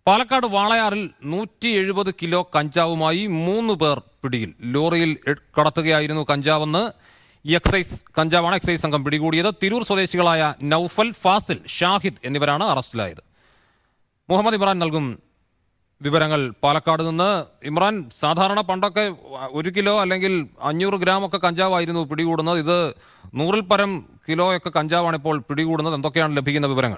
പാലക്കാട് വാളയാറിൽ നൂറ്റി എഴുപത് കിലോ കഞ്ചാവുമായി മൂന്ന് പേർ പിടിയിൽ ലോറിയിൽ എ- കടത്തുകയായിരുന്നു കഞ്ചാവെന്ന് എക്സൈസ് കഞ്ചാവാണ് എക്സൈസ് സംഘം പിടികൂടിയത് തിരൂർ സ്വദേശികളായ നൌഫൽ ഫാസിൽ ഷാഹിദ് എന്നിവരാണ് അറസ്റ്റിലായത് മുഹമ്മദ് ഇമ്രാൻ നൽകും വിവരങ്ങൾ പാലക്കാട് നിന്ന് ഇമ്രാൻ സാധാരണ പണ്ടൊക്കെ ഒരു കിലോ അല്ലെങ്കിൽ അഞ്ഞൂറ് ഗ്രാം ഒക്കെ കഞ്ചാവായിരുന്നു പിടികൂടുന്നത് ഇത് നൂറിൽ പരം കിലോ ഒക്കെ കഞ്ചാവാണ് ഇപ്പോൾ പിടികൂടുന്നത് എന്തൊക്കെയാണ് ലഭിക്കുന്ന വിവരങ്ങൾ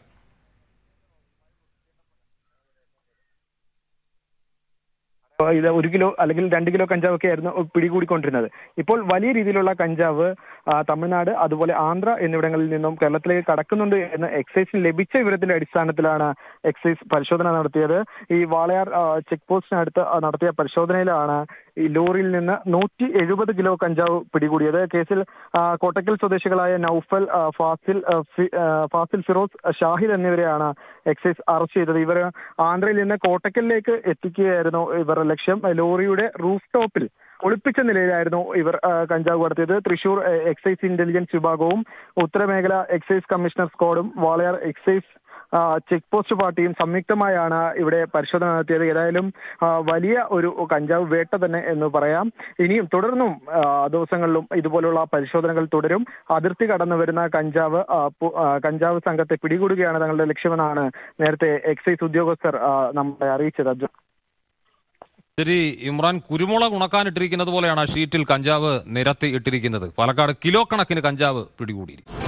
ഇത് ഒരു കിലോ അല്ലെങ്കിൽ രണ്ട് കിലോ കഞ്ചാവൊക്കെ ആയിരുന്നു പിടികൂടിക്കൊണ്ടിരുന്നത് ഇപ്പോൾ വലിയ രീതിയിലുള്ള കഞ്ചാവ് ആ, തമിഴ്നാട് അതുപോലെ ആന്ധ്ര എന്നിവിടങ്ങളിൽ നിന്നും കേരളത്തിലേക്ക് കടക്കുന്നുണ്ട് എന്ന് എക്സൈസിന് ലഭിച്ച വിവരത്തിന്റെ അടിസ്ഥാനത്തിലാണ് എക്സൈസ് പരിശോധന നടത്തിയത് ഈ വാളയാർ ആ, ചെക്ക് പോസ്റ്റിനടുത്ത് ആ, നടത്തിയ പരിശോധനയിലാണ് ഈ ലോറിയിൽ നിന്ന് നൂറ്റി എഴുപത് കിലോ കഞ്ചാവ് പിടികൂടിയത് കേസിൽ ആ, കോട്ടക്കൽ സ്വദേശികളായ നൌഫൽ ആ, ഫാസിൽ ആ, ഫി- ആ, ഫാസിൽ ഫിറോസ് ഷാഹിദ് എന്നിവരെയാണ് എക്സൈസ് അറസ്റ്റ് ചെയ്തത് ഇവർ ആന്ധ്രയിൽ നിന്ന് കോട്ടക്കലിലേക്ക് എത്തിക്കുകയായിരുന്നു ഇവരുടെ ലക്ഷ്യം ലോറിയുടെ റൂഫ് ടോപ്പിൽ ഒളിപ്പിച്ച നിലയിലായിരുന്നു ഇവർ ആ, കഞ്ചാവ് കടത്തിയത് തൃശൂർ ആ, എക്സൈസ് ഇന്റലിജൻസ് വിഭാഗവും ഉത്തരമേഖല എക്സൈസ് കമ്മീഷണർ സ്ക്വാഡും വാളയാർ എക്സൈസ് ആ, ചെക്ക് പോസ്റ്റ് പാർട്ടിയും സംയുക്തമായാണ് ഇവിടെ പരിശോധന നടത്തിയത് ഏതായാലും ആ, വലിയ ഒരു കഞ്ചാവ് വേട്ട തന്നെ എന്ന് പറയാം ഇനിയും തുടർന്നും ആ, ദിവസങ്ങളിലും ഇതുപോലുള്ള പരിശോധനകൾ തുടരും അതിർത്തി കടന്നു വരുന്ന കഞ്ചാവ് ആ, പു- ആ, കഞ്ചാവ് സംഘത്തെ പിടികൂടുകയാണ് തങ്ങളുടെ ലക്ഷ്യമെന്നാണ് നേരത്തെ എക്സൈസ് ഉദ്യോഗസ്ഥർ ആ, നമ്മളെ അറിയിച്ചത് അർജുൻ ശരി ഇമ്രാൻ കുരുമുളക് ഉണക്കാനിട്ടിരിക്കുന്നത് പോലെയാണ് ആ ഷീറ്റിൽ കഞ്ചാവ് നിരത്തി ഇട്ടിരിക്കുന്നത് പാലക്കാട് കിലോ കണക്കിന് കഞ്ചാവ് പിടികൂടിയിരിക്കുന്നത്